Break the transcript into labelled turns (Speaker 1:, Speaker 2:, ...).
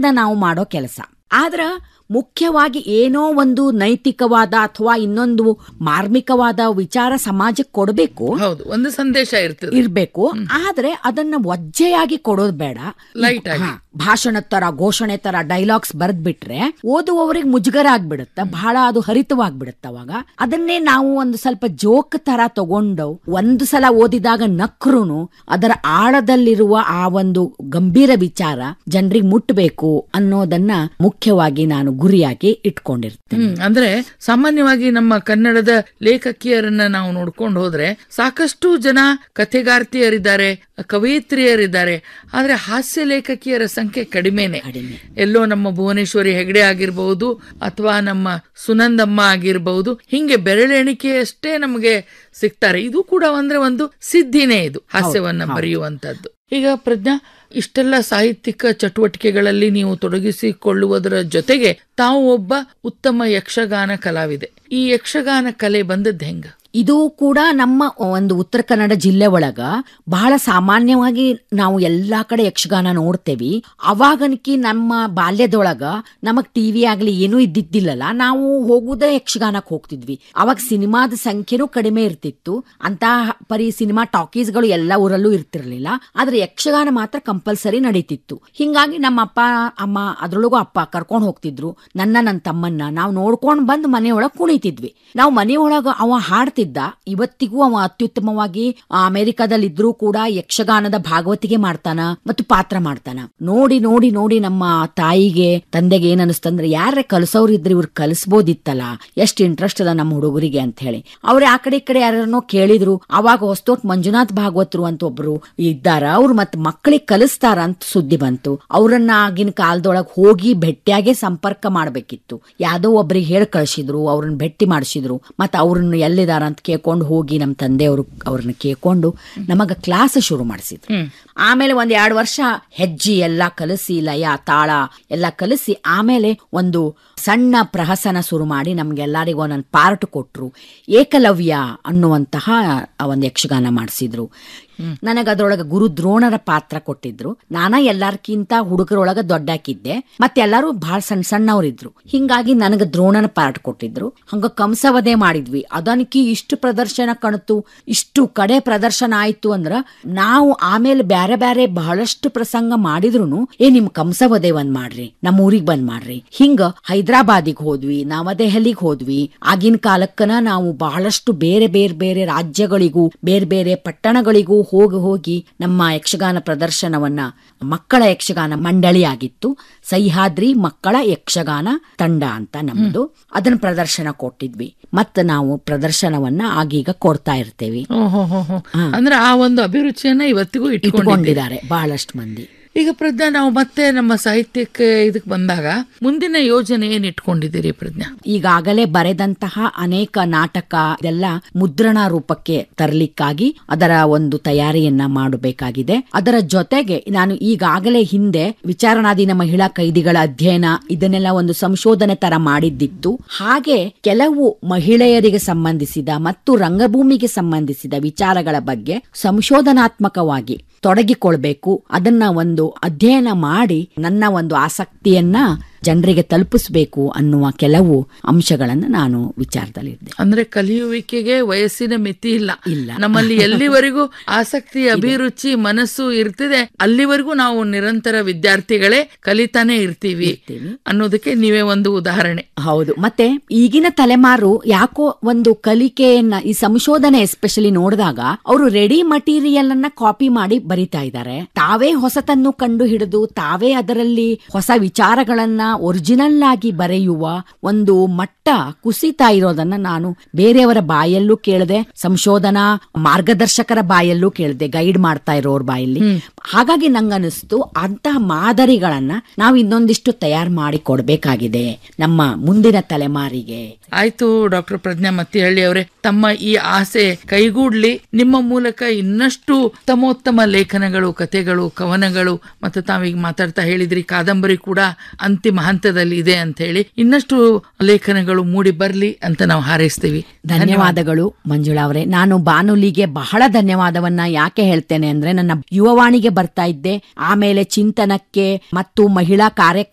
Speaker 1: ಪ್ರೀತಿಯಿಂದ ನಾವು ಮಾಡೋ ಕೆಲಸ ಆದ್ರ ಮುಖ್ಯವಾಗಿ ಏನೋ ಒಂದು ನೈತಿಕವಾದ ಅಥವಾ ಇನ್ನೊಂದು ಮಾರ್ಮಿಕವಾದ ವಿಚಾರ ಸಮಾಜಕ್ಕೆ ಕೊಡಬೇಕು
Speaker 2: ಹೌದು ಒಂದು ಸಂದೇಶ ಇರ್ತದೆ
Speaker 1: ಇರ್ಬೇಕು ಆದ್ರೆ ಅದನ್ನ ಒಜ್ಜೆಯಾಗಿ ಕೊಡೋದು ಬೇಡ
Speaker 2: Light ಆಗಿ.
Speaker 1: ಹಾ, ಭಾಷಣ ತರ ಘೋಷಣೆ ತರ ಡೈಲಾಗ್ಸ್ ಬರೆದ್ ಬಿಟ್ರೆ ಓದುವವರಿಗೆ ಮುಜುಗರ ಆಗ್ಬಿಡುತ್ತೆ ಬಹಳ ಅದು ಹರಿತವಾಗ್ಬಿಡುತ್ತೆ ಅವಾಗ ಅದನ್ನೇ ನಾವು ಒಂದು ಸ್ವಲ್ಪ ಜೋಕ್ ತರ ತಗೊಂಡು ಒಂದು ಸಲ ಓದಿದಾಗ ನಕ್ರುನು ಅದರ ಆಳದಲ್ಲಿರುವ ಆ ಒಂದು ಗಂಭೀರ ವಿಚಾರ ಜನರಿಗೆ ಮುಟ್ಟಬೇಕು ಅನ್ನೋದನ್ನ ಮುಖ್ಯವಾಗಿ ನಾನು ಗುರಿಯಾಗಿ ಇಟ್ಕೊಂಡಿರ್ತೇನೆ
Speaker 2: ಹ್ಮ್ ಅಂದ್ರೆ ಸಾಮಾನ್ಯವಾಗಿ ನಮ್ಮ ಕನ್ನಡದ ಲೇಖಕಿಯರನ್ನ ನಾವು ನೋಡ್ಕೊಂಡು ಹೋದ್ರೆ ಸಾಕಷ್ಟು ಜನ ಕಥೆಗಾರ್ತಿಯರಿದ್ದಾರೆ ಕವಯಿತ್ರಿಯರಿದ್ದಾರೆ ಆದ್ರೆ ಹಾಸ್ಯ ಲೇಖಕಿಯರ ಸಂಖ್ಯೆ ಕಡಿಮೆನೆ
Speaker 1: ಕಡಿಮೆ.
Speaker 2: ಎಲ್ಲೋ ನಮ್ಮ ಭುವನೇಶ್ವರಿ ಹೆಗಡೆ ಆಗಿರಬಹುದು ಅಥವಾ ನಮ್ಮ ಸುನಂದಮ್ಮ ಆಗಿರಬಹುದು ಹಿಂಗೆ ಬೆರಳೆಣಿಕೆಯಷ್ಟೇ ನಮಗೆ ಸಿಗ್ತಾರೆ ಇದು ಕೂಡ ಅಂದ್ರೆ ಒಂದು ಸಿದ್ಧಿನೇ ಇದು ಹಾಸ್ಯವನ್ನ ಬರೆಯುವಂತದ್ದು ಈಗ ಪ್ರಜ್ಞಾ ಇಷ್ಟೆಲ್ಲ ಸಾಹಿತ್ಯಿಕ ಚಟುವಟಿಕೆಗಳಲ್ಲಿ ನೀವು ತೊಡಗಿಸಿಕೊಳ್ಳುವುದರ ಜೊತೆಗೆ ತಾವು ಒಬ್ಬ ಉತ್ತಮ ಯಕ್ಷಗಾನ ಕಲಾವಿದೆ ಈ ಯಕ್ಷಗಾನ ಕಲೆ ಬಂದದ್ದು ಹೆಂಗ
Speaker 1: ಇದು ಕೂಡ ನಮ್ಮ ಒಂದು ಉತ್ತರ ಕನ್ನಡ ಜಿಲ್ಲೆ ಒಳಗ ಬಹಳ ಸಾಮಾನ್ಯವಾಗಿ ನಾವು ಎಲ್ಲಾ ಕಡೆ ಯಕ್ಷಗಾನ ನೋಡ್ತೇವಿ ಅವಾಗನಕಿ ನಮ್ಮ ಬಾಲ್ಯದೊಳಗ ನಮಗ್ ಟಿವಿ ಆಗ್ಲಿ ಏನೂ ಇದ್ದಿದ್ದಿಲ್ಲಲ್ಲ ನಾವು ಹೋಗುದೇ ಯಕ್ಷಗಾನಕ್ಕೆ ಹೋಗ್ತಿದ್ವಿ ಅವಾಗ ಸಿನಿಮಾದ ಸಂಖ್ಯೆನೂ ಕಡಿಮೆ ಇರ್ತಿತ್ತು ಅಂತ ಪರಿ ಸಿನಿಮಾ ಟಾಕೀಸ್ಗಳು ಎಲ್ಲ ಊರಲ್ಲೂ ಇರ್ತಿರ್ಲಿಲ್ಲ ಆದ್ರೆ ಯಕ್ಷಗಾನ ಮಾತ್ರ ಕಂಪಲ್ಸರಿ ನಡೀತಿತ್ತು ಹಿಂಗಾಗಿ ನಮ್ಮ ಅಪ್ಪ ಅಮ್ಮ ಅದ್ರೊಳಗೂ ಅಪ್ಪ ಕರ್ಕೊಂಡು ಹೋಗ್ತಿದ್ರು ನನ್ನ ನನ್ನ ತಮ್ಮನ್ನ ನಾವು ನೋಡ್ಕೊಂಡ್ ಬಂದು ಮನೆಯೊಳಗ್ ಕುಣಿತಿದ್ವಿ ನಾವು ಮನೆಯೊಳಗ ಅವ ಹಾಡ್ತಿದ್ದ ಇವತ್ತಿಗೂ ಅವ ಅತ್ಯುತ್ತಮವಾಗಿ ಆ, ಅಮೆರಿಕದಲ್ಲಿದ್ರೂ ಕೂಡ ಯಕ್ಷಗಾನದ ಭಾಗವತಿಗೆ ಮಾಡ್ತಾನ ಮತ್ತು ಪಾತ್ರ ಮಾಡ್ತಾನ ನೋಡಿ ನೋಡಿ ನೋಡಿ ನಮ್ಮ ತಾಯಿಗೆ ತಂದೆಗೆ ಏನ್ ಅನಿಸ್ತಂದ್ರೆ ಯಾರ ಕಲಿಸೋರು ಇದ್ರೆ ಇವ್ರು ಕಲಿಸ್ಬೋದಿತ್ತಲ್ಲ ಎಷ್ಟು ಇಂಟ್ರೆಸ್ಟ್ ಅದ ನಮ್ಮ ಹುಡುಗರಿಗೆ ಅಂತ ಹೇಳಿ ಅವ್ರು ಆ ಕಡೆ ಈ ಕಡೆ ಯಾರನ್ನೋ ಕೇಳಿದ್ರು ಅವಾಗ ಹೊಸ್ತೋಟ್ ಮಂಜುನಾಥ್ ಭಾಗವತರು ಅಂತ ಒಬ್ರು ಇದ್ದಾರ ಅವ್ರು ಮತ್ ಮಕ್ಕಳಿಗೆ ಕಲಿಸ್ತಾರ ಅಂತ ಸುದ್ದಿ ಬಂತು ಅವ್ರನ್ನ ಆಗಿನ ಕಾಲದೊಳಗ್ ಹೋಗಿ ಭೇಟಿಯಾಗೆ ಸಂಪರ್ಕ ಮಾಡ್ಬೇಕಿತ್ತು ಯಾವ್ದೋ ಒಬ್ರಿಗೆ ಹೇಳಿ ಕಳ್ಸಿದ್ರು ಅವ್ರನ್ನ ಭೇಟಿ ಮಾಡಿಸಿದ್ರು ಮತ್ ಅವ್ರನ್ನ ಎಲ್ಲಿದಾರ ಅಂತ ಕೇಳ್ಕೊಂಡು ಹೋಗಿ ನಮ್ಮ ತಂದೆಯವರು ಅವ್ರನ್ನ ಕೇಳ್ಕೊಂಡು ನಮಗ ಕ್ಲಾಸ್ ಶುರು ಮಾಡಿಸಿದ್ರು ಆಮೇಲೆ ಒಂದ್ ಎರಡು ವರ್ಷ ಹೆಜ್ಜೆ ಎಲ್ಲ ಕಲಿಸಿ ಲಯ ತಾಳ ಎಲ್ಲ ಕಲಿಸಿ ಆಮೇಲೆ ಒಂದು ಸಣ್ಣ ಪ್ರಹಸನ ಶುರು ಮಾಡಿ ನಮ್ಗೆಲ್ಲರಿಗೂ ಒಂದೊಂದು ಪಾರ್ಟ್ ಕೊಟ್ರು ಏಕಲವ್ಯ ಅನ್ನುವಂತಹ ಒಂದು ಯಕ್ಷಗಾನ ಮಾಡಿಸಿದ್ರು ನನಗ ಅದ್ರೊಳಗ ಗುರು ದ್ರೋಣರ ಪಾತ್ರ ಕೊಟ್ಟಿದ್ರು ನಾನ ಎಲ್ಲಾರ್ಕಿಂತ ಹುಡುಗರೊಳಗ ದೊಡ್ಡಾಕಿದ್ದೆ ಮತ್ತೆ ಎಲ್ಲಾರು ಬಹಳ ಸಣ್ಣ ಸಣ್ಣವರಿದ್ರು ಹಿಂಗಾಗಿ ನನಗ ದ್ರೋಣನ ಪಾರ್ಟ್ ಕೊಟ್ಟಿದ್ರು ಹಂಗ ಕಂಸವಧೆ ಮಾಡಿದ್ವಿ ಅದನ್ಕಿ ಇಷ್ಟು ಪ್ರದರ್ಶನ ಕಾಣುತ್ತು ಇಷ್ಟು ಕಡೆ ಪ್ರದರ್ಶನ ಆಯ್ತು ಅಂದ್ರ ನಾವು ಆಮೇಲೆ ಬ್ಯಾರೆ ಬ್ಯಾರೆ ಬಹಳಷ್ಟು ಪ್ರಸಂಗ ಮಾಡಿದ್ರು ಏ ನಿಮ್ ಕಂಸವಧೆ ಒಂದ್ ಮಾಡ್ರಿ ನಮ್ಮ ಊರಿಗ್ ಬಂದ್ ಮಾಡ್ರಿ ಹಿಂಗ ಹೈದರಾಬಾದಿಗ್ ಹೋದ್ವಿ ನವದೆಹಲಿಗ್ ಹೋದ್ವಿ ಆಗಿನ ಕಾಲಕ್ಕನ ನಾವು ಬಹಳಷ್ಟು ಬೇರೆ ಬೇರೆ ಬೇರೆ ರಾಜ್ಯಗಳಿಗೂ ಬೇರೆ ಬೇರೆ ಪಟ್ಟಣಗಳಿಗೂ ಹೋಗಿ ಹೋಗಿ ನಮ್ಮ ಯಕ್ಷಗಾನ ಪ್ರದರ್ಶನವನ್ನ ಮಕ್ಕಳ ಯಕ್ಷಗಾನ ಮಂಡಳಿ ಆಗಿತ್ತು ಸಹ್ಯಾದ್ರಿ ಮಕ್ಕಳ ಯಕ್ಷಗಾನ ತಂಡ ಅಂತ ನಮ್ದು ಅದನ್ನ ಪ್ರದರ್ಶನ ಕೊಟ್ಟಿದ್ವಿ ಮತ್ತ ನಾವು ಪ್ರದರ್ಶನವನ್ನ ಆಗೀಗ ಕೊಡ್ತಾ ಇರ್ತೇವಿ
Speaker 2: ಓಹೋ ಅಂದ್ರೆ ಆ ಒಂದು ಅಭಿರುಚಿಯನ್ನ ಇವತ್ತಿಗೂ ಇಟ್ಕೊಂಡಿದ್ದೀರಿ
Speaker 1: ಇಟ್ಕೊಂಡಿದ್ದಾರೆ ಬಹಳಷ್ಟು ಮಂದಿ
Speaker 2: ಈಗ ಪ್ರಜ್ಞಾ ನಾವು ಮತ್ತೆ ನಮ್ಮ ಸಾಹಿತ್ಯಕ್ಕೆ ಇದಕ್ಕೆ ಬಂದಾಗ ಮುಂದಿನ ಯೋಜನೆ ಏನ್ ಇಟ್ಕೊಂಡಿದ್ದೀರಿ ಪ್ರಜ್ಞಾ
Speaker 1: ಈಗಾಗಲೇ ಬರೆದಂತಹ ಅನೇಕ ನಾಟಕ ಇದೆಲ್ಲ ಮುದ್ರಣ ರೂಪಕ್ಕೆ ತರಲಿಕ್ಕಾಗಿ ಅದರ ಒಂದು ತಯಾರಿಯನ್ನ ಮಾಡಬೇಕಾಗಿದೆ ಅದರ ಜೊತೆಗೆ ನಾನು ಈಗಾಗಲೇ ಹಿಂದೆ ವಿಚಾರಣಾಧೀನ ಮಹಿಳಾ ಕೈದಿಗಳ ಅಧ್ಯಯನ ಇದನ್ನೆಲ್ಲ ಒಂದು ಸಂಶೋಧನೆ ತರ ಮಾಡಿದ್ದಿತ್ತು ಹಾಗೆ ಕೆಲವು ಮಹಿಳೆಯರಿಗೆ ಸಂಬಂಧಿಸಿದ ಮತ್ತು ರಂಗಭೂಮಿಗೆ ಸಂಬಂಧಿಸಿದ ವಿಚಾರಗಳ ಬಗ್ಗೆ ಸಂಶೋಧನಾತ್ಮಕವಾಗಿ ತೊಡಗಿಕೊಳ್ಬೇಕು ಅದನ್ನ ಒಂದು ಅಧ್ಯಯನ ಮಾಡಿ ನನ್ನ ಒಂದು ಆಸಕ್ತಿಯನ್ನ ಜನರಿಗೆ ತಲುಪಿಸಬೇಕು ಅನ್ನುವ ಕೆಲವು ಅಂಶಗಳನ್ನು ನಾನು ವಿಚಾರದಲ್ಲಿದ್ದೆ
Speaker 2: ಅಂದ್ರೆ ಕಲಿಯುವಿಕೆಗೆ ವಯಸ್ಸಿನ ಮಿತಿ ಇಲ್ಲ
Speaker 1: ಇಲ್ಲ.
Speaker 2: ನಮ್ಮಲ್ಲಿ ಎಲ್ಲಿವರೆಗೂ ಆಸಕ್ತಿ ಅಭಿರುಚಿ ಮನಸ್ಸು ಇರ್ತಿದೆ ಅಲ್ಲಿವರೆಗೂ ನಾವು ನಿರಂತರ ವಿದ್ಯಾರ್ಥಿಗಳೇ ಕಲಿತಾನೆ ಇರ್ತೀವಿ
Speaker 1: ಇರ್ತೀವಿ.
Speaker 2: ಅನ್ನೋದಕ್ಕೆ ನೀವೇ ಒಂದು ಉದಾಹರಣೆ
Speaker 1: ಹೌದು ಮತ್ತೆ ಈಗಿನ ತಲೆಮಾರು ಯಾಕೋ ಒಂದು ಕಲಿಕೆಯನ್ನ ಈ ಸಂಶೋಧನೆ ಎಸ್ಪೆಷಲಿ ನೋಡಿದಾಗ ಅವರು ರೆಡಿ ಮಟೀರಿಯಲ್ ಅನ್ನ ಕಾಪಿ ಮಾಡಿ ಬರಿತಾ ಇದ್ದಾರೆ ತಾವೇ ಹೊಸತನ್ನು ಕಂಡು ಹಿಡಿದು ತಾವೇ ಅದರಲ್ಲಿ ಹೊಸ ವಿಚಾರಗಳನ್ನ ಒರಿಜಿನಲ್ ಆಗಿ ಬರೆಯುವ ಒಂದು ಮಟ್ಟ ಕುಸಿತಾ ಇರೋದನ್ನ ನಾನು ಬೇರೆಯವರ ಬಾಯಲ್ಲೂ ಕೇಳಿದೆ ಸಂಶೋಧನಾ ಮಾರ್ಗದರ್ಶಕರ ಬಾಯಲ್ಲೂ ಕೇಳಿದೆ ಗೈಡ್ ಮಾಡ್ತಾ ಇರೋರ್ ಬಾಯಲ್ಲಿ ಹಾಗಾಗಿ ನಂಗನಿಸ್ತು ಅಂತಹ ಮಾದರಿಗಳನ್ನ ನಾವು ಇನ್ನೊಂದಿಷ್ಟು ತಯಾರು ಮಾಡಿ ಕೊಡ್ಬೇಕಾಗಿದೆ ನಮ್ಮ ಮುಂದಿನ ತಲೆಮಾರಿಗೆ
Speaker 2: ಆಯ್ತು ಡಾಕ್ಟರ್ ಪ್ರಜ್ಞಾ ಮತ್ತಿಹಳ್ಳಿ ಅವರೇ ತಮ್ಮ ಈ ಆಸೆ ಕೈಗೂಡ್ಲಿ ನಿಮ್ಮ ಮೂಲಕ ಇನ್ನಷ್ಟು ಉತ್ತಮೋತ್ತಮ ಲೇಖನಗಳು ಕಥೆಗಳು ಕವನಗಳು ಮತ್ತು ತಾವೀಗ ಮಾತಾಡ್ತಾ ಹೇಳಿದ್ರಿ ಕಾದಂಬರಿ ಕೂಡ ಅಂತಿಮ ಹಂತದಲ್ಲಿ ಇದೆ ಅಂತ ಹೇಳಿ ಇನ್ನಷ್ಟು ಲೇಖನಗಳು ಮೂಡಿ ಬರ್ಲಿ ಅಂತ ನಾವು ಹಾರೈಸ್ತೀವಿ
Speaker 1: ಧನ್ಯವಾದಗಳು ಮಂಜುಳಾ ಅವರೇ ನಾನು ಬಾನುಲಿಗೆ ಬಹಳ ಧನ್ಯವಾದವನ್ನ ಯಾಕೆ ಹೇಳ್ತೇನೆ ಅಂದ್ರೆ ನನ್ನ ಯುವವಾಣಿಗೆ ಬರ್ತಾ ಇದ್ದೆ ಆಮೇಲೆ ಚಿಂತನಕ್ಕೆ ಮತ್ತು ಮಹಿಳಾ ಕಾರ್ಯಕ್ರಮ